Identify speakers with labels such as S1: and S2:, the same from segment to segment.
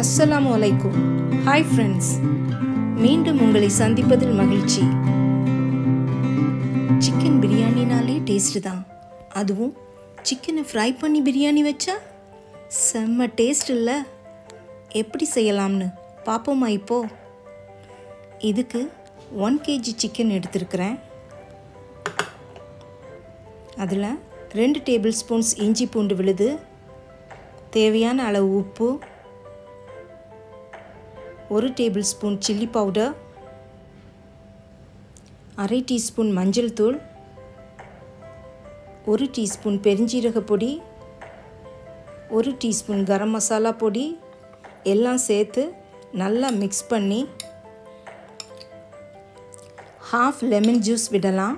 S1: அஸ்ஸலாமு அலைக்கும் hi friends மீண்டும் உங்களை சந்திப்பதில் மகிழ்ச்சி சிக்கன் பிரியாணினாலே டேஸ்ட்டு தான் அதுவும் சிக்கனை ஃப்ரை பண்ணி பிரியாணி வச்சா செம்ம டேஸ்ட் இல்லை எப்படி செய்யலாம்னு பார்ப்போமா இப்போ இதுக்கு ஒன் கேஜி சிக்கன் எடுத்திருக்கிறேன் அதில் ரெண்டு டேபிள் ஸ்பூன்ஸ் இஞ்சி பூண்டு விழுது தேவையான அளவு உப்பு ஒரு டேபிள் ஸ்பூன் சில்லி பவுடர் அரை டீஸ்பூன் மஞ்சள் தூள் ஒரு டீஸ்பூன் பெருஞ்சீரக பொடி ஒரு டீஸ்பூன் கரம் மசாலா பொடி எல்லாம் சேர்த்து நல்லா மிக்ஸ் பண்ணி ஹாஃப் லெமன் ஜூஸ் விடலாம்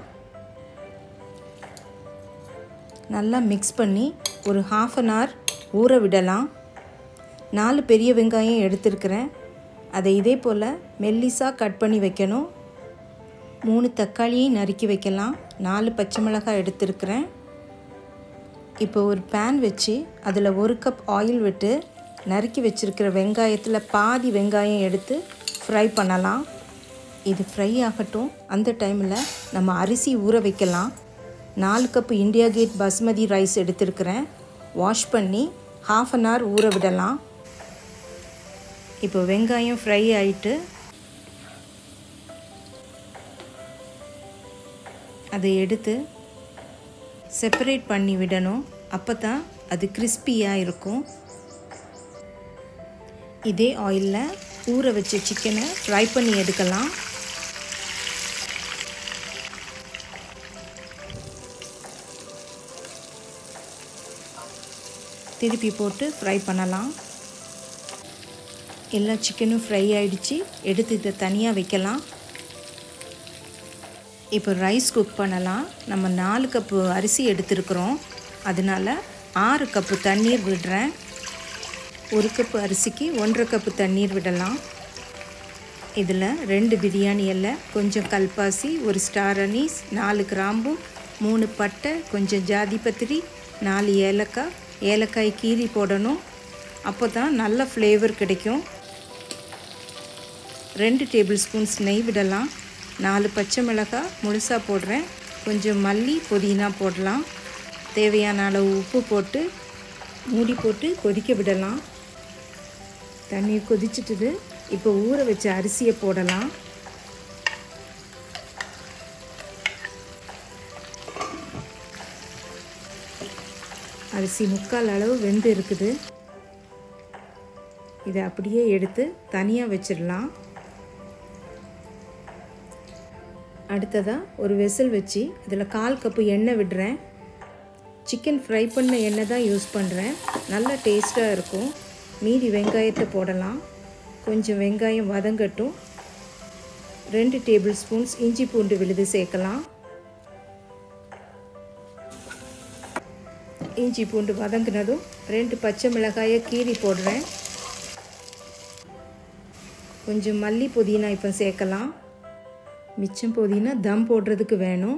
S1: நல்லா மிக்ஸ் பண்ணி ஒரு ஹாஃப் அன் ஹவர் ஊற விடலாம் நாலு பெரிய வெங்காயம் எடுத்துருக்கிறேன் அதை இதே போல் மெல்லிஸாக கட் பண்ணி வைக்கணும் மூணு தக்காளியும் நறுக்கி வைக்கலாம் நாலு பச்சை மிளகாய் எடுத்துருக்கிறேன் இப்போ ஒரு பேன் வச்சு அதில் ஒரு கப் ஆயில் விட்டு நறுக்கி வச்சுருக்கிற வெங்காயத்தில் பாதி வெங்காயம் எடுத்து ஃப்ரை பண்ணலாம் இது ஃப்ரை ஆகட்டும் அந்த டைமில் நம்ம அரிசி ஊற வைக்கலாம் நாலு cup India Gate basmati rice எடுத்துருக்கிறேன் வாஷ் பண்ணி ஹாஃப் அன் ஹவர் ஊற விடலாம் இப்போ வெங்காயம் ஃப்ரை ஆகிட்டு அதை எடுத்து செப்பரேட் பண்ணி விடணும் அப்போ தான் அது கிறிஸ்பியாக இருக்கும் இதே ஆயிலில் ஊற வச்ச சிக்கனை ஃப்ரை பண்ணி எடுக்கலாம் திருப்பி போட்டு ஃப்ரை பண்ணலாம் எல்லா சிக்கனும் ஃப்ரை ஆகிடுச்சு எடுத்து இதை தனியாக வைக்கலாம் இப்போ ரைஸ் குக் பண்ணலாம் நம்ம நாலு கப்பு அரிசி எடுத்துருக்குறோம் அதனால் ஆறு கப்பு தண்ணீர் விடுறேன் ஒரு கப்பு அரிசிக்கு ஒன்றரை கப்பு தண்ணீர் விடலாம் இதில் ரெண்டு பிரியாணி இலை கொஞ்சம் கல்பாசி ஒரு ஸ்டார் அனீஸ் நாலு கிராம்பு மூணு பட்டை கொஞ்சம் ஜாதி பத்திரி நாலு ஏலக்காய் ஏலக்காய் கீரி போடணும் அப்போ தான் நல்ல ஃப்ளேவர் கிடைக்கும் ரெண்டு டேபிள் ஸ்பூன்ஸ் நெய் விடலாம் நாலு பச்சை மிளகாய் முழுசாக போடுறேன் கொஞ்சம் மல்லி புதினா போடலாம் தேவையான அளவு உப்பு போட்டு மூடி போட்டு கொதிக்க விடலாம் தண்ணீர் கொதிச்சிட்டுது இப்போ ஊற வச்ச அரிசியை போடலாம் அரிசி முக்கால் அளவு வெந்து இருக்குது இதை அப்படியே எடுத்து தனியாக வச்சிடலாம் அடுத்ததாக ஒரு வெசல் வச்சு இதில் கால் கப்பு எண்ணெய் விடுறேன் சிக்கன் ஃப்ரை பண்ண எண்ணெய் தான் யூஸ் பண்ணுறேன் நல்ல டேஸ்ட்டாக இருக்கும் மீதி வெங்காயத்தை போடலாம் கொஞ்சம் வெங்காயம் வதங்கட்டும் ரெண்டு டேபிள் ஸ்பூன்ஸ் இஞ்சி பூண்டு விழுது சேர்க்கலாம் இஞ்சி பூண்டு வதங்கினதும் ரெண்டு பச்சை மிளகாயை கீரி போடுறேன் கொஞ்சம் மல்லி புதினா இப்போ சேர்க்கலாம் மிச்சம் புதினா தம் போடுறதுக்கு வேணும்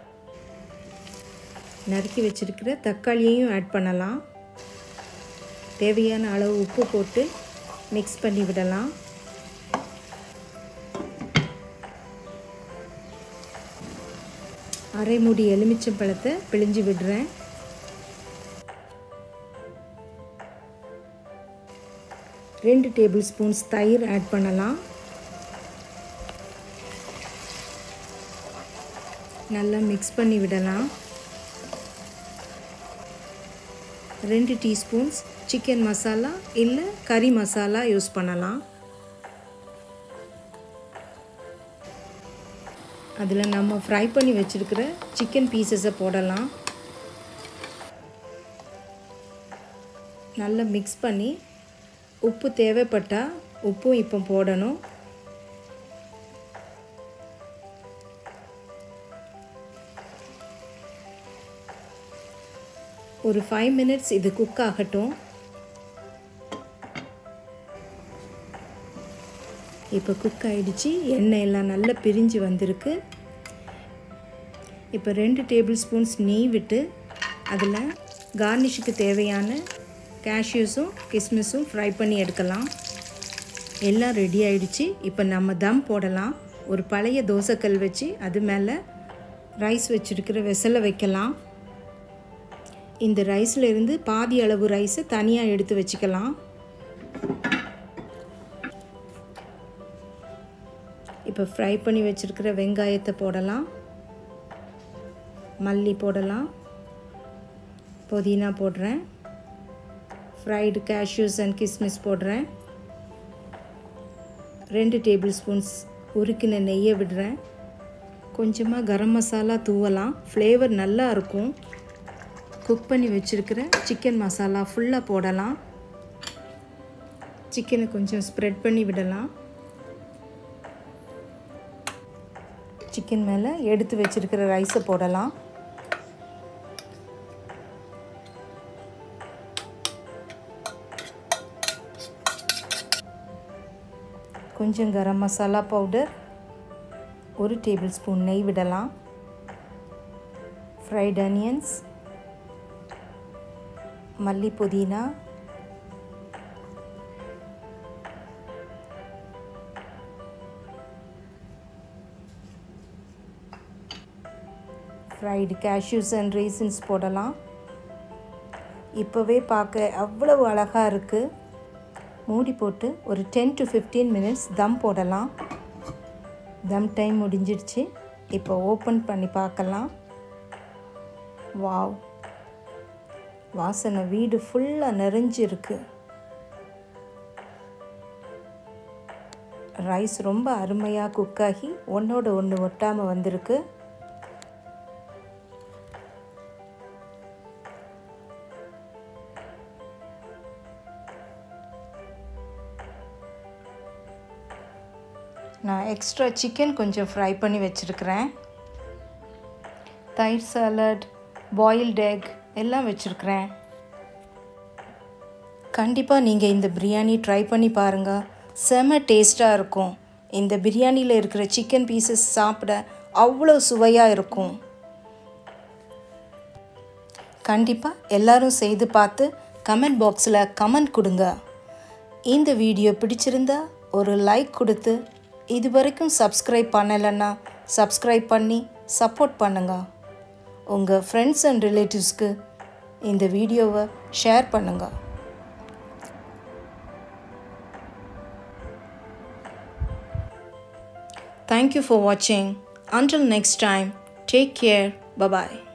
S1: நறுக்கி வச்சுருக்கிற தக்காளியையும் ஆட் பண்ணலாம் தேவையான அளவு உப்பு போட்டு மிக்ஸ் பண்ணி விடலாம் அரை மூடி எலுமிச்சம் பழத்தை பிழிஞ்சு விடுறேன் ரெண்டு டேபிள் ஸ்பூன்ஸ் தயிர் ஆட் பண்ணலாம் நல்லா மிக்ஸ் பண்ணி விடலாம் ரெண்டு டீஸ்பூன்ஸ் சிக்கன் மசாலா இல்லை கறி மசாலா யூஸ் பண்ணலாம் அதில் நம்ம ஃப்ரை பண்ணி வச்சுருக்கிற சிக்கன் பீசஸை போடலாம் நல்லா மிக்ஸ் பண்ணி உப்பு தேவைப்பட்டால் உப்பும் இப்போ போடணும் ஒரு ஃபைவ் மினிட்ஸ் இது குக் ஆகட்டும் இப்போ குக் ஆகிடுச்சு எண்ணெய் எல்லாம் நல்லா பிரிஞ்சு வந்திருக்கு இப்போ ரெண்டு டேபிள் ஸ்பூன்ஸ் நெய் விட்டு அதில் கார்னிஷுக்கு தேவையான கேஷ்யூஸும் கிஸ்மிஸும் ஃப்ரை பண்ணி எடுக்கலாம் எல்லாம் ரெடி ஆயிடுச்சு இப்போ நம்ம தம் போடலாம் ஒரு பழைய தோசைக்கல் வச்சு அது மேலே ரைஸ் வச்சுருக்கிற வெசலை வைக்கலாம் இந்த ரைஸில் இருந்து பாதி அளவு ரைஸை தனியாக எடுத்து வச்சுக்கலாம் இப்போ ஃப்ரை பண்ணி வச்சுருக்கிற வெங்காயத்தை போடலாம் மல்லி போடலாம் புதினா போடுறேன் ஃப்ரைடு கேஷ்யூஸ் அண்ட் கிஸ்மிஸ் போடுறேன் ரெண்டு டேபிள் ஸ்பூன்ஸ் உருக்கின நெய்யை விடுறேன் கொஞ்சமாக கரம் மசாலா தூவலாம் ஃப்ளேவர் நல்லா இருக்கும் குக் பண்ணி வச்சுருக்கிற சிக்கன் மசாலா ஃபுல்லாக போடலாம் சிக்கனை கொஞ்சம் ஸ்ப்ரெட் பண்ணி விடலாம் சிக்கன் மேலே எடுத்து வச்சுருக்கிற ரைஸை போடலாம் கொஞ்சம் கரம் மசாலா பவுடர் ஒரு டேபிள் ஸ்பூன் நெய் விடலாம் ஃப்ரைட் ஆனியன்ஸ் மல்லி புதினா ஃப்ரைடு கேஷ்யூஸ் அண்ட் ரீசன்ஸ் போடலாம் இப்போவே பார்க்க அவ்வளவு அழகாக இருக்குது மூடி போட்டு ஒரு ten to fifteen minutes dum போடலாம் தம் டைம் முடிஞ்சிடுச்சு இப்போ ஓப்பன் பண்ணி பார்க்கலாம் வாவ் வாசனை வீடு ஃபுல்லாக நிறைஞ்சிருக்கு ரைஸ் ரொம்ப அருமையாக குக்காகி ஒன்றோட ஒன்று ஒட்டாமல் வந்திருக்கு நான் எக்ஸ்ட்ரா சிக்கன் கொஞ்சம் ஃப்ரை பண்ணி வச்சுருக்கிறேன் தயிர் சாலட் பாயில்ட் எக் எல்லாம் வச்சுருக்கிறேன் கண்டிப்பாக நீங்கள் இந்த பிரியாணி ட்ரை பண்ணி பாருங்கள் செம டேஸ்ட்டாக இருக்கும் இந்த பிரியாணியில் இருக்கிற சிக்கன் பீசஸ் சாப்பிட அவ்வளோ சுவையாக இருக்கும் கண்டிப்பாக எல்லாரும் செய்து பார்த்து கமெண்ட் பாக்ஸில் கமெண்ட் கொடுங்க இந்த வீடியோ பிடிச்சிருந்தா ஒரு லைக் கொடுத்து இது வரைக்கும் சப்ஸ்கிரைப் பண்ணலைன்னா சப்ஸ்கிரைப் பண்ணி சப்போர்ட் பண்ணுங்கள் உங்கள் ஃப்ரெண்ட்ஸ் அண்ட் ரிலேட்டிவ்ஸ்க்கு இந்த வீடியோவை ஷேர் பண்ணுங்கள் Thank you for watching. Until next time, take care. Bye bye.